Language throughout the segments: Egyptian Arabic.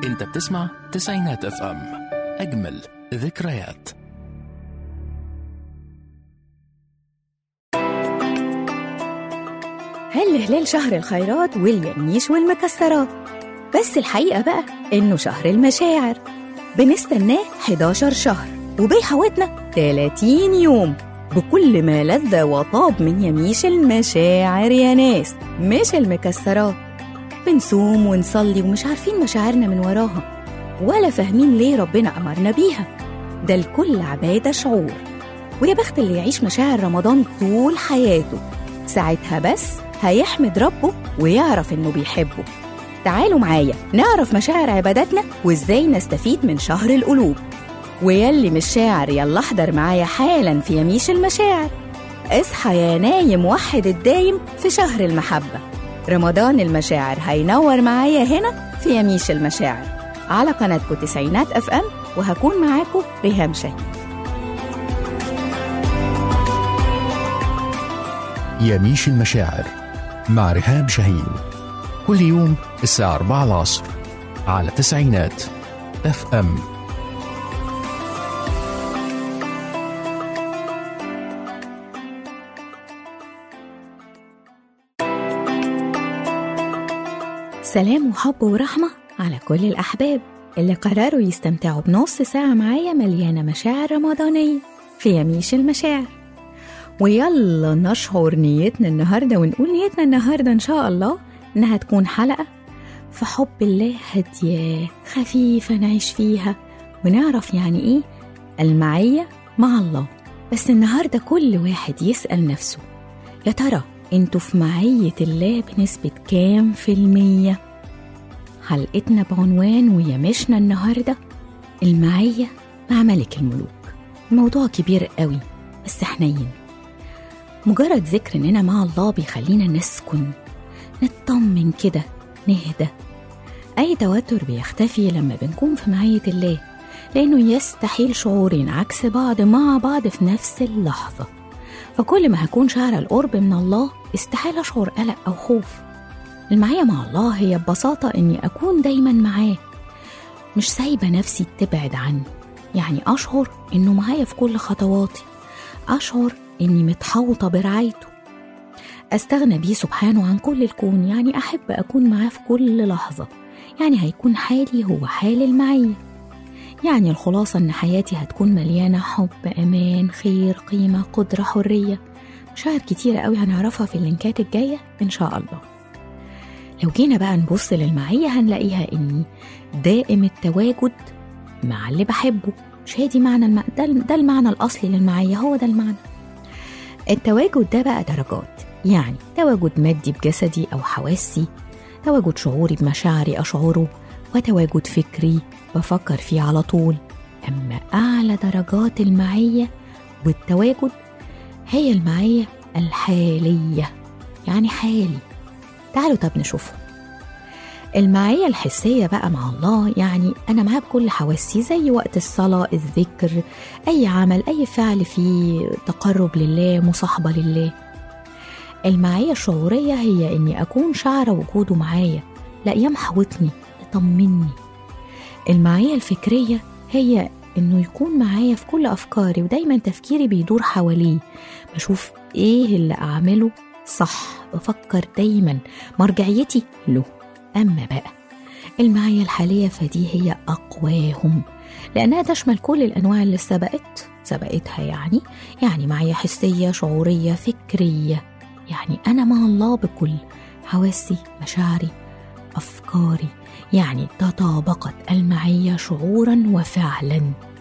انت بتسمع تسعينات اف ام اجمل ذكريات هل هلال شهر الخيرات واليميش والمكسرات بس الحقيقة بقى إنه شهر المشاعر بنستناه 11 شهر وبيحوطنا 30 يوم بكل ما لذ وطاب من يميش المشاعر يا ناس مش المكسرات بنصوم ونصلي ومش عارفين مشاعرنا من وراها ولا فاهمين ليه ربنا أمرنا بيها ده الكل عبادة شعور ويا بخت اللي يعيش مشاعر رمضان طول حياته ساعتها بس هيحمد ربه ويعرف إنه بيحبه تعالوا معايا نعرف مشاعر عباداتنا وإزاي نستفيد من شهر القلوب ويلي مش شاعر يلا احضر معايا حالا في يميش المشاعر اصحى يا نايم وحد الدايم في شهر المحبة رمضان المشاعر هينور معايا هنا في يميش المشاعر على قناتكم تسعينات اف ام وهكون معاكم ريهام شاهين يميش المشاعر مع رهام شاهين كل يوم الساعة 4 العصر على تسعينات اف ام سلام وحب ورحمة على كل الأحباب اللي قرروا يستمتعوا بنص ساعة معايا مليانة مشاعر رمضانية في يميش المشاعر ويلا نشعر نيتنا النهاردة ونقول نيتنا النهاردة إن شاء الله إنها تكون حلقة في حب الله هادية خفيفة نعيش فيها ونعرف يعني إيه المعية مع الله بس النهاردة كل واحد يسأل نفسه يا ترى انتوا في معية الله بنسبة كام في المية؟ حلقتنا بعنوان ويمشنا النهاردة المعية مع ملك الملوك الموضوع كبير قوي بس حنين مجرد ذكر اننا مع الله بيخلينا نسكن نطمن كده نهدى اي توتر بيختفي لما بنكون في معية الله لانه يستحيل شعورين عكس بعض مع بعض في نفس اللحظه فكل ما هكون شاعرة القرب من الله استحيل أشعر قلق أو خوف المعية مع الله هي ببساطة إني أكون دايما معاه مش سايبة نفسي تبعد عني يعني أشعر إنه معايا في كل خطواتي أشعر إني متحوطة برعايته أستغنى بيه سبحانه عن كل الكون يعني أحب أكون معاه في كل لحظة يعني هيكون حالي هو حال المعية يعني الخلاصة إن حياتي هتكون مليانة حب أمان خير قيمة قدرة حرية مشاعر كتيرة قوي هنعرفها في اللينكات الجاية إن شاء الله لو جينا بقى نبص للمعية هنلاقيها إني دائم التواجد مع اللي بحبه مش هي دي معنى الم... ده, ده المعنى الأصلي للمعية هو ده المعنى التواجد ده بقى درجات يعني تواجد مادي بجسدي أو حواسي تواجد شعوري بمشاعري أشعره وتواجد فكري بفكر فيه على طول أما أعلى درجات المعية والتواجد هي المعية الحالية يعني حالي تعالوا طب نشوفه المعية الحسية بقى مع الله يعني أنا معاه بكل حواسي زي وقت الصلاة الذكر أي عمل أي فعل فيه تقرب لله مصاحبة لله المعية الشعورية هي إني أكون شعرة وجوده معايا لا يمحوطني يطمني المعية الفكرية هي إنه يكون معايا في كل أفكاري ودايما تفكيري بيدور حواليه بشوف إيه اللي أعمله صح بفكر دايما مرجعيتي له أما بقى المعية الحالية فدي هي أقواهم لأنها تشمل كل الأنواع اللي سبقت سبقتها يعني يعني معية حسية شعورية فكرية يعني أنا مع الله بكل حواسي مشاعري أفكاري يعني تطابقت المعية شعورا وفعلا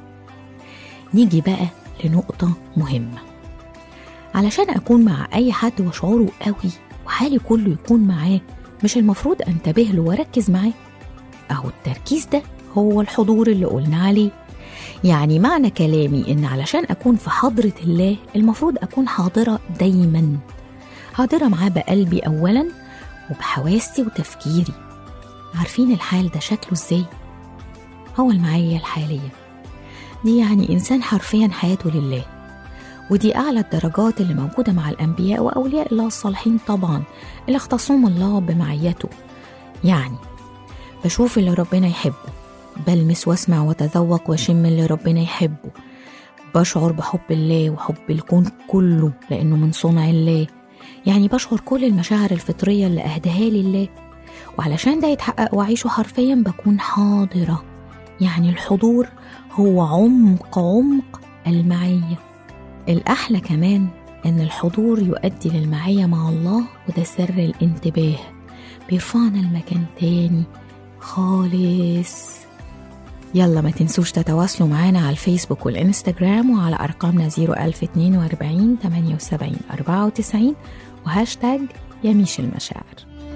نيجي بقى لنقطة مهمة علشان أكون مع أي حد وشعوره قوي وحالي كله يكون معاه مش المفروض أنتبه له وأركز معاه أهو التركيز ده هو الحضور اللي قلنا عليه يعني معنى كلامي إن علشان أكون في حضرة الله المفروض أكون حاضرة دايما حاضرة معاه بقلبي أولا وبحواسي وتفكيري عارفين الحال ده شكله ازاي هو المعية الحالية دي يعني إنسان حرفيا حياته لله ودي أعلى الدرجات اللي موجودة مع الأنبياء وأولياء الله الصالحين طبعا اللي اختصهم الله بمعيته يعني بشوف اللي ربنا يحبه بلمس واسمع واتذوق واشم اللي ربنا يحبه بشعر بحب الله وحب الكون كله لأنه من صنع الله يعني بشعر كل المشاعر الفطرية اللي أهداها لي الله وعلشان ده يتحقق وأعيشه حرفيا بكون حاضرة يعني الحضور هو عمق عمق المعية الأحلى كمان إن الحضور يؤدي للمعية مع الله وده سر الانتباه بيرفعنا المكان تاني خالص يلا ما تنسوش تتواصلوا معانا على الفيسبوك والإنستجرام وعلى أرقامنا 01042 78 94 وهاشتاج يميش المشاعر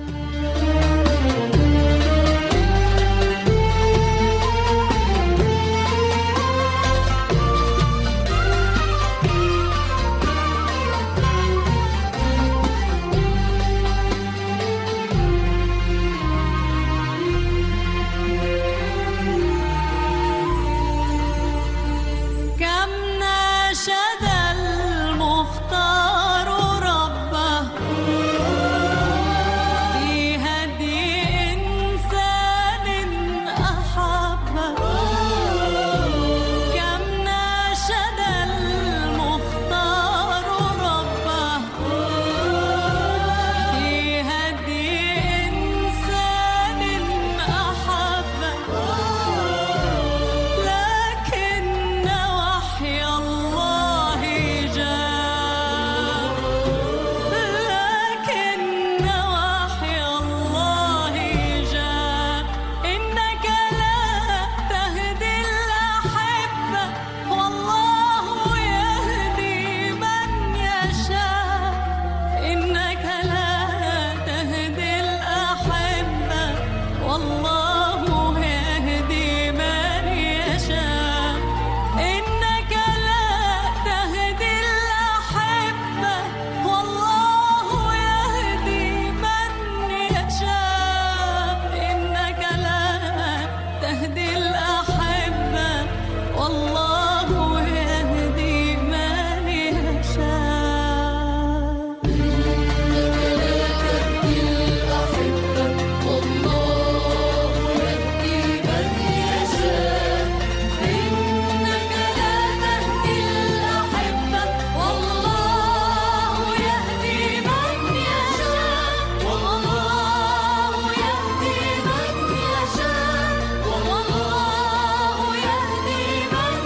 كم ناشد المختار ربه في هدي إنسان أحبه كم ناشد المختار ربه في هدي إنسان أحبه لكن وحي الله جاء لكن وحي الله جاء إنك لا تهدي الأحبة والله يهدي من يشاء إنك لا تهدي الأحبة والله يهدي من يشاء إنك لا تهدي الأحبة والله يهدي من يشاء إنك لا تهدي الأحبة والله يهدي من يشاء إنك لا تهدي الأحبة والله يهدي من يشاء والله يهدي من يشاء والله يهدي من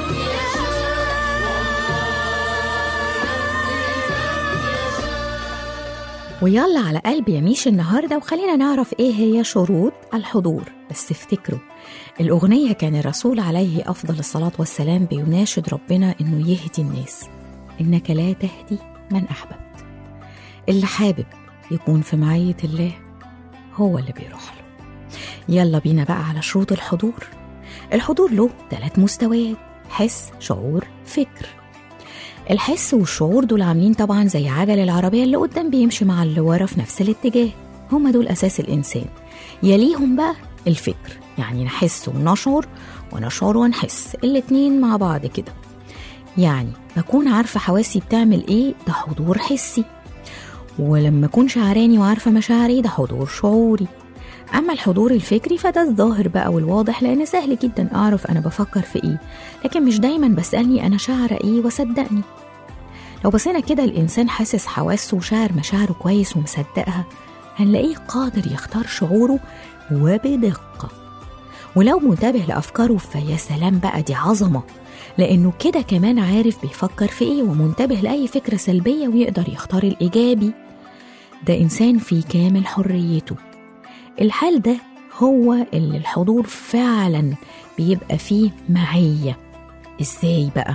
يشاء ويلا على قلب يميش النهاردة وخلينا نعرف إيه هي شروط الحضور بس افتكروا الأغنية كان الرسول عليه أفضل الصلاة والسلام بيناشد ربنا إنه يهدي الناس إنك لا تهدي من أحببت اللي حابب يكون في معية الله هو اللي بيروح له يلا بينا بقى على شروط الحضور الحضور له ثلاث مستويات حس شعور فكر الحس والشعور دول عاملين طبعا زي عجل العربية اللي قدام بيمشي مع اللي ورا في نفس الاتجاه هما دول أساس الإنسان يليهم بقى الفكر يعني نحس ونشعر ونشعر ونحس الاتنين مع بعض كده يعني بكون عارفة حواسي بتعمل ايه ده حضور حسي ولما أكون شعراني وعارفة مشاعري ده حضور شعوري أما الحضور الفكري فده الظاهر بقى والواضح لأن سهل جدا أعرف أنا بفكر في إيه لكن مش دايما بسألني أنا شاعرة إيه وصدقني لو بصينا كده الإنسان حاسس حواسه وشاعر مشاعره كويس ومصدقها هنلاقيه قادر يختار شعوره وبدقة ولو منتبه لأفكاره فيا سلام بقى دي عظمة لأنه كده كمان عارف بيفكر في إيه ومنتبه لأي فكرة سلبية ويقدر يختار الإيجابي ده إنسان في كامل حريته الحال ده هو اللي الحضور فعلا بيبقى فيه معية إزاي بقى؟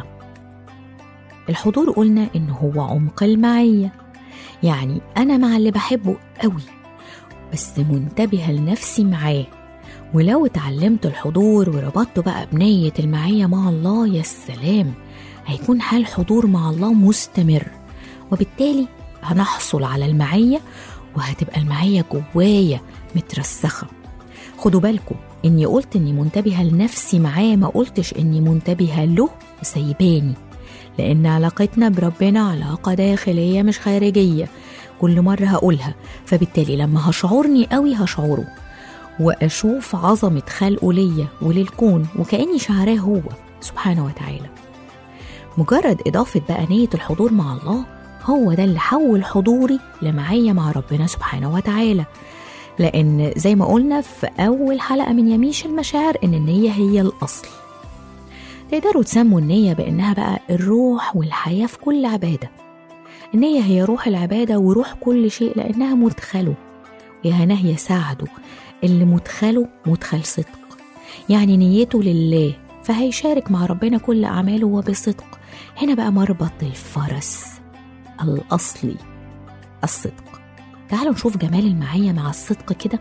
الحضور قلنا إن هو عمق المعية يعني أنا مع اللي بحبه قوي بس منتبهة لنفسي معاه ولو اتعلمت الحضور وربطته بقى بنية المعية مع الله يا سلام هيكون حال حضور مع الله مستمر وبالتالي هنحصل على المعية وهتبقى المعية جوايا مترسخة خدوا بالكم اني قلت اني منتبهة لنفسي معاه ما قلتش اني منتبهة له وسايباني لان علاقتنا بربنا علاقة داخلية مش خارجية كل مرة هقولها فبالتالي لما هشعرني قوي هشعره وأشوف عظمة خلقه ليا وللكون وكأني شعراه هو سبحانه وتعالى مجرد إضافة بقى نية الحضور مع الله هو ده اللي حول حضوري لمعية مع ربنا سبحانه وتعالى لأن زي ما قلنا في أول حلقة من يميش المشاعر إن النية هي الأصل تقدروا تسموا النية بإنها بقى الروح والحياة في كل عبادة النية هي روح العبادة وروح كل شيء لأنها مدخله ويا هي ساعده اللي مدخله مدخل صدق يعني نيته لله فهيشارك مع ربنا كل أعماله وبصدق هنا بقى مربط الفرس الأصلي الصدق تعالوا نشوف جمال المعية مع الصدق كده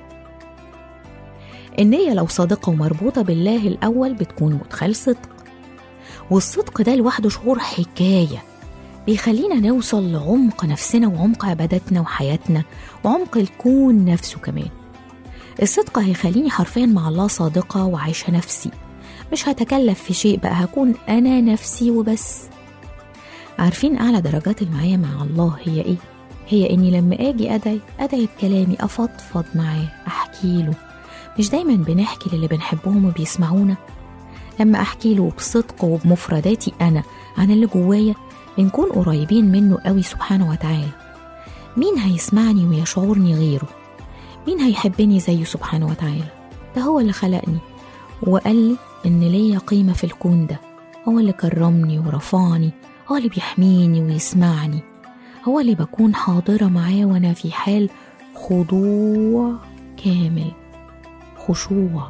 النية لو صادقة ومربوطة بالله الأول بتكون مدخل صدق والصدق ده لوحده شعور حكاية بيخلينا نوصل لعمق نفسنا وعمق عباداتنا وحياتنا وعمق الكون نفسه كمان الصدق هيخليني حرفيا مع الله صادقة وعايشة نفسي مش هتكلف في شيء بقى هكون أنا نفسي وبس عارفين أعلى درجات المعية مع الله هي إيه؟ هي إني لما أجي أدعي أدعي بكلامي أفضفض معاه أحكي له مش دايما بنحكي للي بنحبهم وبيسمعونا لما أحكي له بصدق وبمفرداتي أنا عن اللي جوايا بنكون قريبين منه قوي سبحانه وتعالى مين هيسمعني ويشعرني غيره مين هيحبني زيه سبحانه وتعالى ده هو اللي خلقني وقال لي إن ليا قيمة في الكون ده هو اللي كرمني ورفعني هو اللي بيحميني ويسمعني هو اللي بكون حاضرة معاه وأنا في حال خضوع كامل خشوع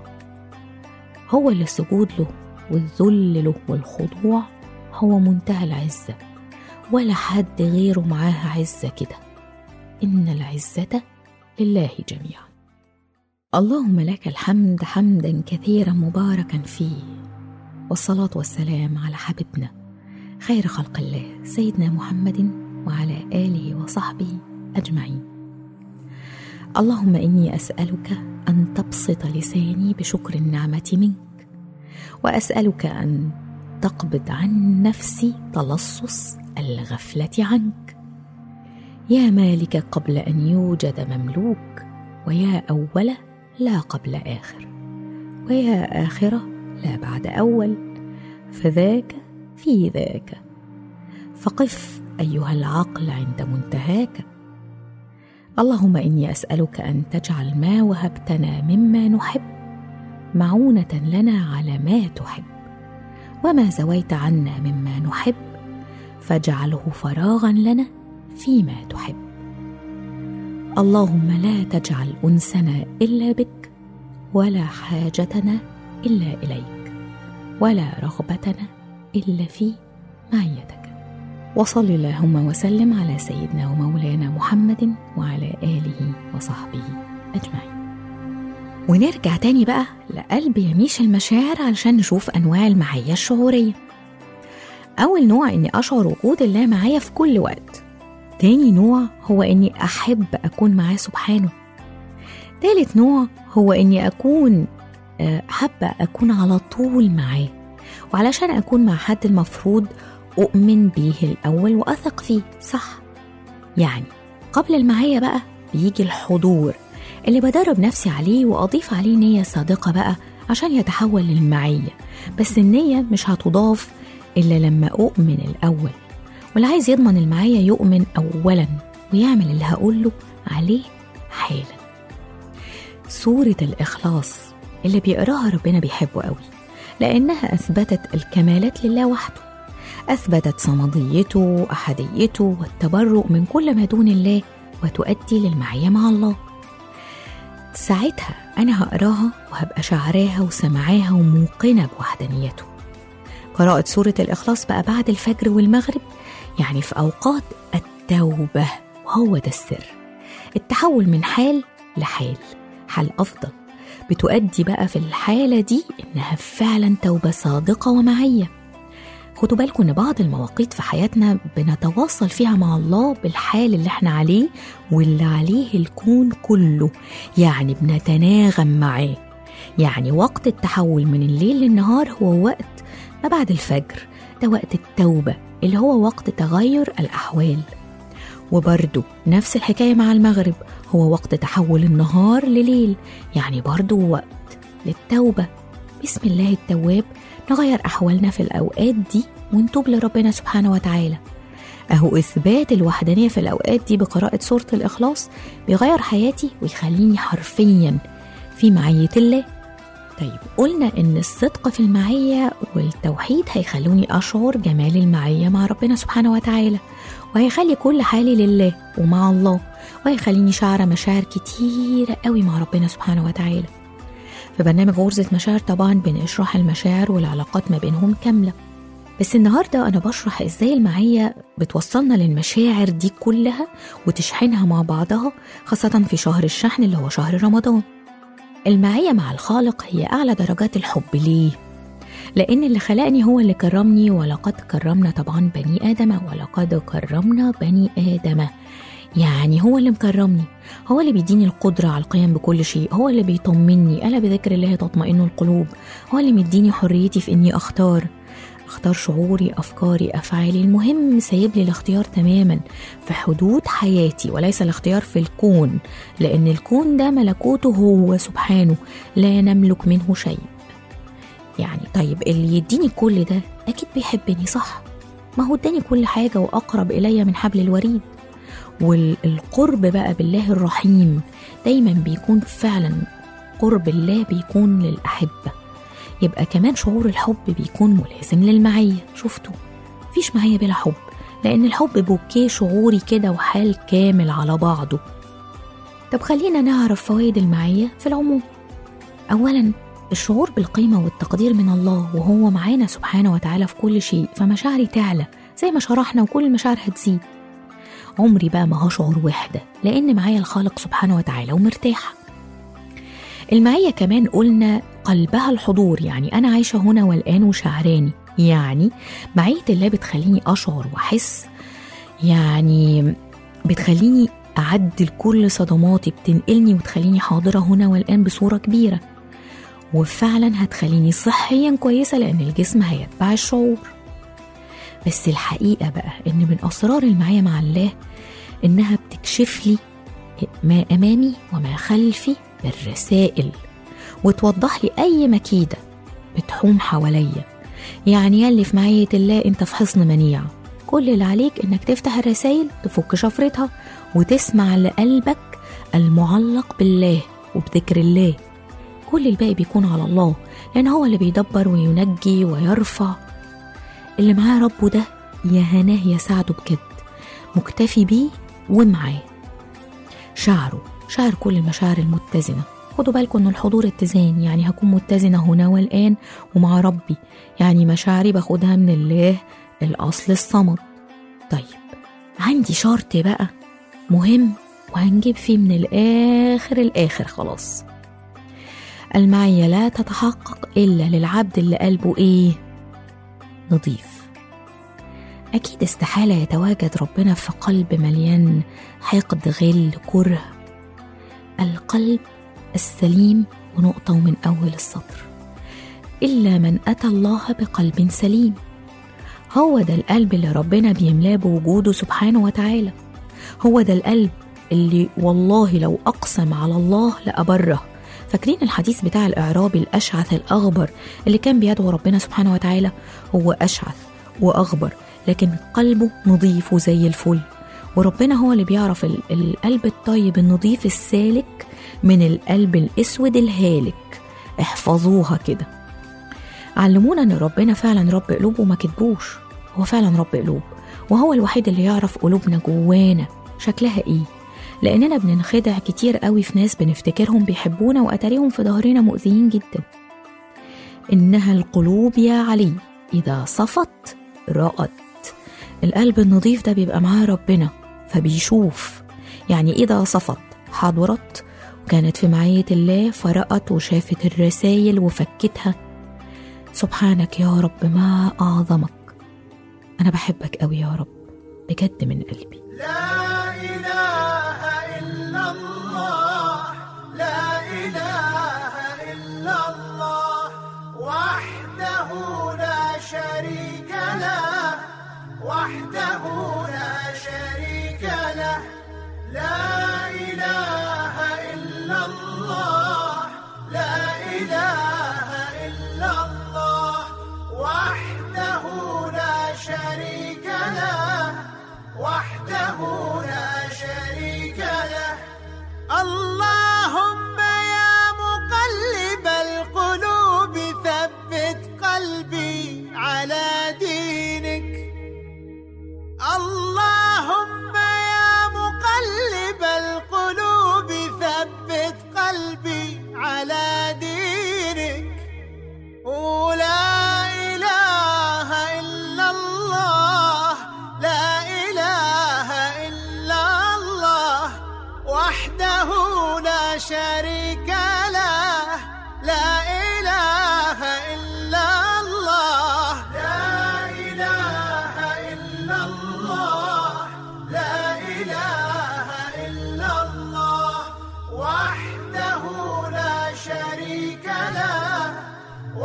هو اللي السجود له والذل له والخضوع هو منتهى العزة ولا حد غيره معاها عزة كده إن العزة لله جميعا اللهم لك الحمد حمدا كثيرا مباركا فيه والصلاة والسلام على حبيبنا خير خلق الله سيدنا محمد وعلى آله وصحبه أجمعين اللهم إني أسألك أن تبسط لساني بشكر النعمة منك وأسألك أن تقبض عن نفسي تلصص الغفلة عنك يا مالك قبل أن يوجد مملوك ويا أول لا قبل آخر ويا آخرة لا بعد أول فذاك في ذاك فقف أيها العقل عند منتهاك اللهم إني أسألك أن تجعل ما وهبتنا مما نحب معونة لنا على ما تحب وما زويت عنا مما نحب فاجعله فراغا لنا فيما تحب اللهم لا تجعل انسنا الا بك ولا حاجتنا الا اليك ولا رغبتنا الا في معيتك وصل اللهم وسلم على سيدنا ومولانا محمد وعلى اله وصحبه اجمعين ونرجع تاني بقى لقلب يميش المشاعر علشان نشوف أنواع المعية الشعورية أول نوع إني أشعر وجود الله معايا في كل وقت تاني نوع هو إني أحب أكون معاه سبحانه تالت نوع هو إني أكون آه، حابة أكون على طول معاه وعلشان أكون مع حد المفروض أؤمن بيه الأول وأثق فيه صح يعني قبل المعية بقى بيجي الحضور اللي بدرب نفسي عليه وأضيف عليه نية صادقة بقى عشان يتحول للمعية بس النية مش هتضاف إلا لما أؤمن الأول واللي عايز يضمن المعية يؤمن أولا ويعمل اللي هقوله عليه حالا سورة الإخلاص اللي بيقراها ربنا بيحبه قوي لأنها أثبتت الكمالات لله وحده أثبتت صمديته وأحديته والتبرؤ من كل ما دون الله وتؤدي للمعية مع الله ساعتها أنا هقراها وهبقى شعراها وسمعاها وموقنة بوحدانيته قراءة سورة الإخلاص بقى بعد الفجر والمغرب يعني في أوقات التوبة وهو ده السر التحول من حال لحال حال أفضل بتؤدي بقى في الحالة دي إنها فعلا توبة صادقة ومعية خدوا بالكم إن بعض المواقيت في حياتنا بنتواصل فيها مع الله بالحال اللي احنا عليه واللي عليه الكون كله يعني بنتناغم معاه يعني وقت التحول من الليل للنهار هو وقت ما بعد الفجر ده وقت التوبة اللي هو وقت تغير الأحوال وبرده نفس الحكاية مع المغرب هو وقت تحول النهار لليل يعني برضو وقت للتوبة بسم الله التواب نغير أحوالنا في الأوقات دي ونتوب لربنا سبحانه وتعالى أهو إثبات الوحدانية في الأوقات دي بقراءة سورة الإخلاص بيغير حياتي ويخليني حرفيا في معية الله طيب قلنا إن الصدق في المعية والتوحيد هيخلوني أشعر جمال المعية مع ربنا سبحانه وتعالى وهيخلي كل حالي لله ومع الله وهيخليني شعرة مشاعر كتيرة قوي مع ربنا سبحانه وتعالى في برنامج غرزة مشاعر طبعا بنشرح المشاعر والعلاقات ما بينهم كاملة بس النهاردة أنا بشرح إزاي المعية بتوصلنا للمشاعر دي كلها وتشحنها مع بعضها خاصة في شهر الشحن اللي هو شهر رمضان المعية مع الخالق هي أعلى درجات الحب ليه؟ لأن اللي خلقني هو اللي كرمني ولقد كرمنا طبعا بني آدم ولقد كرمنا بني آدم يعني هو اللي مكرمني هو اللي بيديني القدرة على القيام بكل شيء هو اللي بيطمني ألا بذكر الله تطمئن القلوب هو اللي مديني حريتي في إني أختار اختار شعوري افكاري افعالي المهم سايب لي الاختيار تماما في حدود حياتي وليس الاختيار في الكون لان الكون ده ملكوته هو سبحانه لا نملك منه شيء يعني طيب اللي يديني كل ده اكيد بيحبني صح ما هو اداني كل حاجه واقرب الي من حبل الوريد والقرب بقى بالله الرحيم دايما بيكون فعلا قرب الله بيكون للاحبه يبقى كمان شعور الحب بيكون ملازم للمعية شفتوا مفيش معية بلا حب لأن الحب بوكيه شعوري كده وحال كامل على بعضه طب خلينا نعرف فوائد المعية في العموم أولا الشعور بالقيمة والتقدير من الله وهو معانا سبحانه وتعالى في كل شيء فمشاعري تعلى زي ما شرحنا وكل المشاعر هتزيد عمري بقى ما هشعر وحدة لأن معايا الخالق سبحانه وتعالى ومرتاحة المعية كمان قلنا قلبها الحضور يعني أنا عايشة هنا والآن وشعراني يعني معية الله بتخليني أشعر وأحس يعني بتخليني أعدل كل صدماتي بتنقلني وتخليني حاضرة هنا والآن بصورة كبيرة وفعلا هتخليني صحيا كويسة لأن الجسم هيتبع الشعور بس الحقيقة بقى إن من أسرار المعية مع الله إنها بتكشف لي ما أمامي وما خلفي بالرسائل وتوضح لي أي مكيدة بتحوم حواليا يعني يلي في معية الله أنت في حصن منيع كل اللي عليك إنك تفتح الرسائل تفك شفرتها وتسمع لقلبك المعلق بالله وبذكر الله كل الباقي بيكون على الله لأن هو اللي بيدبر وينجي ويرفع اللي معاه ربه ده يا هناه يا سعده بجد مكتفي بيه ومعاه شعره شعر كل المشاعر المتزنة خدوا بالكم ان الحضور اتزان يعني هكون متزنة هنا والآن ومع ربي يعني مشاعري باخدها من الله الأصل الصمد طيب عندي شرط بقى مهم وهنجيب فيه من الآخر الآخر خلاص المعية لا تتحقق إلا للعبد اللي قلبه إيه نضيف أكيد استحالة يتواجد ربنا في قلب مليان حقد غل كره القلب السليم ونقطة من أول السطر إلا من أتى الله بقلب سليم هو ده القلب اللي ربنا بيملاه بوجوده سبحانه وتعالى هو ده القلب اللي والله لو أقسم على الله لأبره فاكرين الحديث بتاع الإعرابي الأشعث الأغبر اللي كان بيدعو ربنا سبحانه وتعالى هو أشعث وأغبر لكن قلبه نظيف وزي الفل وربنا هو اللي بيعرف ال- القلب الطيب النظيف السالك من القلب الأسود الهالك احفظوها كده علمونا ان ربنا فعلا رب قلوب وما كتبوش هو فعلا رب قلوب وهو الوحيد اللي يعرف قلوبنا جوانا شكلها ايه لاننا بننخدع كتير قوي في ناس بنفتكرهم بيحبونا واتاريهم في ظهرنا مؤذيين جدا انها القلوب يا علي اذا صفت رأت القلب النظيف ده بيبقى معاه ربنا فبيشوف يعني اذا صفت حضرت وكانت في معية الله فرأت وشافت الرسايل وفكتها سبحانك يا رب ما أعظمك أنا بحبك أوي يا رب بجد من قلبي لا إله إلا الله لا إله إلا الله وحده لا شريك له وحده لا شريك له لا إله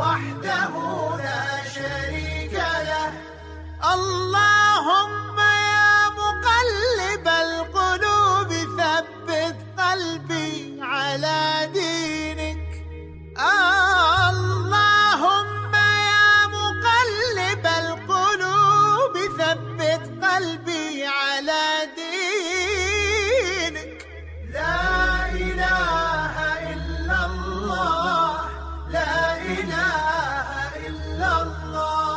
وحده لا شريك له اللهم يا مقلب القلوب ثبت قلبي على دينك اللهم يا مقلب القلوب ثبت قلبي على دينك لا إله إلا الله لا إله إلا الله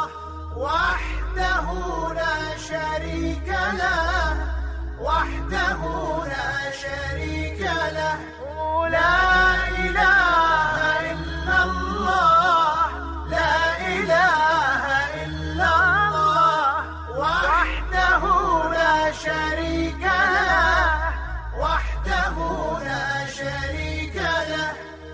وحده لا شريك له وحده لا شريك له لا إله إلا الله لا إله إلا الله وحده لا شريك له وحده لا شريك له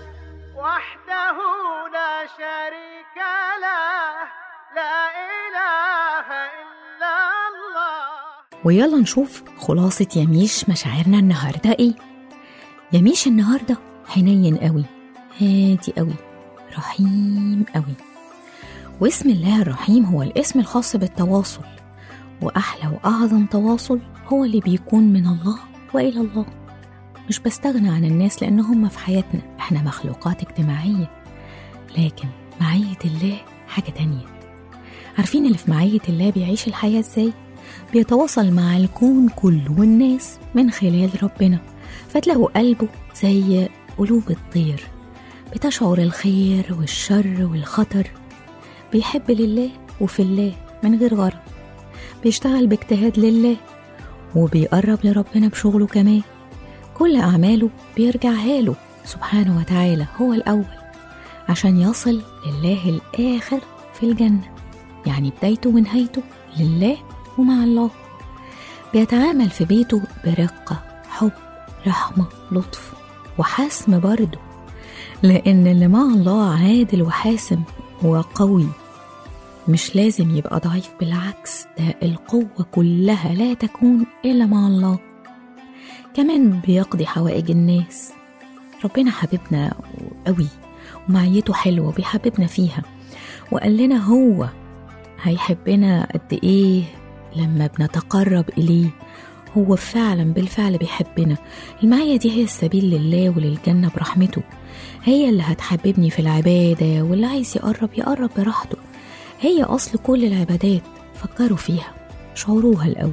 وحده لا شريك له لا إله إلا الله ويلا نشوف خلاصة يميش مشاعرنا النهاردة ايه يميش النهاردة حنين قوي هادي قوي رحيم قوي واسم الله الرحيم هو الاسم الخاص بالتواصل وأحلى وأعظم تواصل هو اللي بيكون من الله وإلى الله مش بستغنى عن الناس لأن هم في حياتنا احنا مخلوقات اجتماعية لكن معية الله حاجة تانية عارفين اللي في معية الله بيعيش الحياة ازاي؟ بيتواصل مع الكون كله والناس من خلال ربنا فتلاقوا قلبه زي قلوب الطير بتشعر الخير والشر والخطر بيحب لله وفي الله من غير غرض بيشتغل باجتهاد لله وبيقرب لربنا بشغله كمان كل أعماله بيرجعها له سبحانه وتعالى هو الأول عشان يصل لله الآخر في الجنة يعني بدايته ونهايته لله ومع الله بيتعامل في بيته برقة حب رحمة لطف وحسم برضه لأن اللي مع الله عادل وحاسم وقوي مش لازم يبقى ضعيف بالعكس ده القوة كلها لا تكون إلا مع الله كمان بيقضي حوائج الناس ربنا حبيبنا قوي ومعيته حلوة وبيحببنا فيها وقال لنا هو هيحبنا قد إيه لما بنتقرب إليه هو فعلا بالفعل بيحبنا المعية دي هي السبيل لله وللجنة برحمته هي اللي هتحببني في العبادة واللي عايز يقرب يقرب براحته هي أصل كل العبادات فكروا فيها شعروها الأول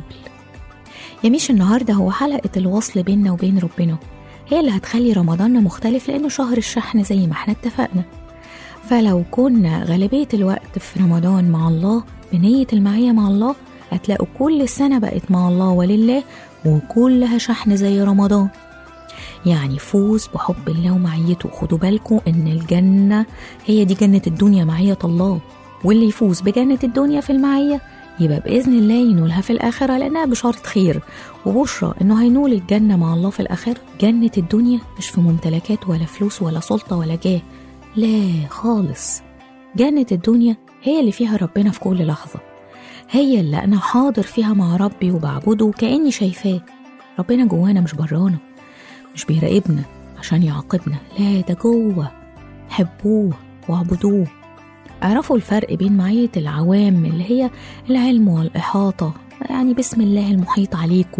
يميش النهاردة هو حلقة الوصل بيننا وبين ربنا هي اللي هتخلي رمضان مختلف لأنه شهر الشحن زي ما احنا اتفقنا فلو كنا غالبية الوقت في رمضان مع الله بنية المعية مع الله هتلاقوا كل السنة بقت مع الله ولله وكلها شحن زي رمضان يعني فوز بحب الله ومعيته خدوا بالكم ان الجنة هي دي جنة الدنيا معية الله واللي يفوز بجنة الدنيا في المعية يبقى بإذن الله ينولها في الآخرة لأنها بشارة خير وبشرى إنه هينول الجنة مع الله في الآخرة جنة الدنيا مش في ممتلكات ولا فلوس ولا سلطة ولا جاه لا خالص جنة الدنيا هي اللي فيها ربنا في كل لحظة هي اللي أنا حاضر فيها مع ربي وبعبده وكأني شايفاه ربنا جوانا مش برانا مش بيراقبنا عشان يعاقبنا لا ده جوه حبوه واعبدوه اعرفوا الفرق بين معية العوام اللي هي العلم والإحاطة يعني بسم الله المحيط عليكم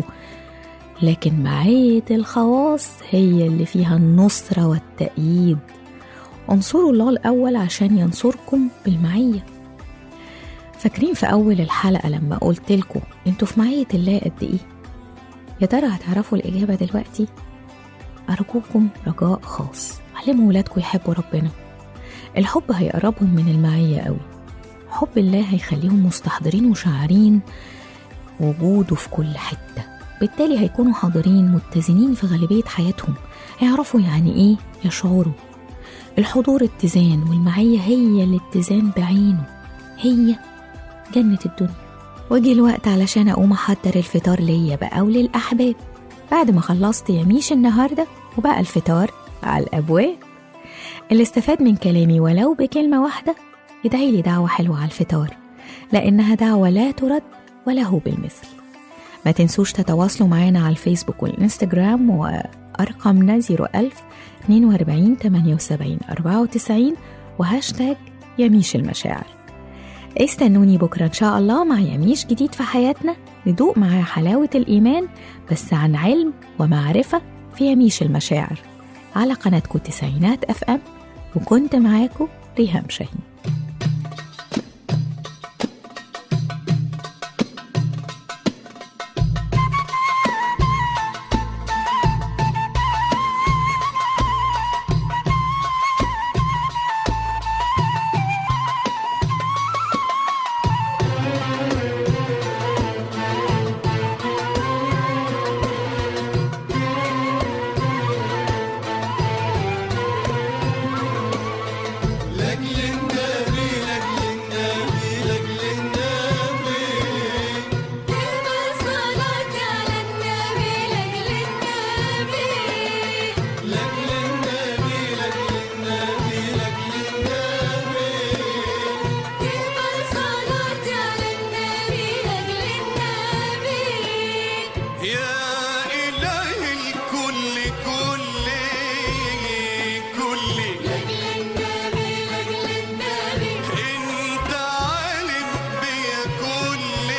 لكن معية الخواص هي اللي فيها النصرة والتأييد انصروا الله الأول عشان ينصركم بالمعية فاكرين في أول الحلقة لما قلت لكم انتوا في معية الله قد إيه؟ يا ترى هتعرفوا الإجابة دلوقتي؟ أرجوكم رجاء خاص علموا ولادكم يحبوا ربنا الحب هيقربهم من المعية قوي حب الله هيخليهم مستحضرين وشاعرين وجوده في كل حتة بالتالي هيكونوا حاضرين متزنين في غالبية حياتهم هيعرفوا يعني ايه يشعروا الحضور اتزان والمعية هي الاتزان بعينه هي جنة الدنيا واجي الوقت علشان اقوم احضر الفطار ليا بقى وللأحباب بعد ما خلصت يميش النهاردة وبقى الفطار على الأبواب اللي استفاد من كلامي ولو بكلمة واحدة يدعي لي دعوة حلوة على الفطار لأنها دعوة لا ترد ولا هو بالمثل ما تنسوش تتواصلوا معانا على الفيسبوك والإنستجرام وأرقامنا 01000 42 78 94 وهاشتاج يميش المشاعر استنوني بكرة إن شاء الله مع يميش جديد في حياتنا ندوق معاه حلاوة الإيمان بس عن علم ومعرفة في يميش المشاعر على قناتكم تسعينات أف أم وكنت معاكم ريهام شاهين لاجل النبي لاجل النبي لاجل النبي تقبل صلاتي على النبي لاجل النبي لاجل النبي لاجل النبي لاجل النبي تقبل صلاتي على النبي لاجل النبي يا إله الكل كل كل لاجل النبي لاجل النبي انت عالم بيا كل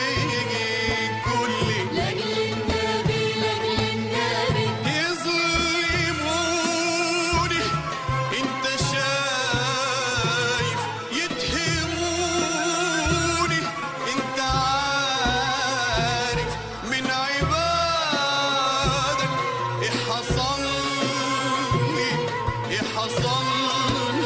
كل لاجل النبي لاجل النبي يظلموني انت شايف يتهموني انت عارف من عبادك ايه حصل لي ايه حصل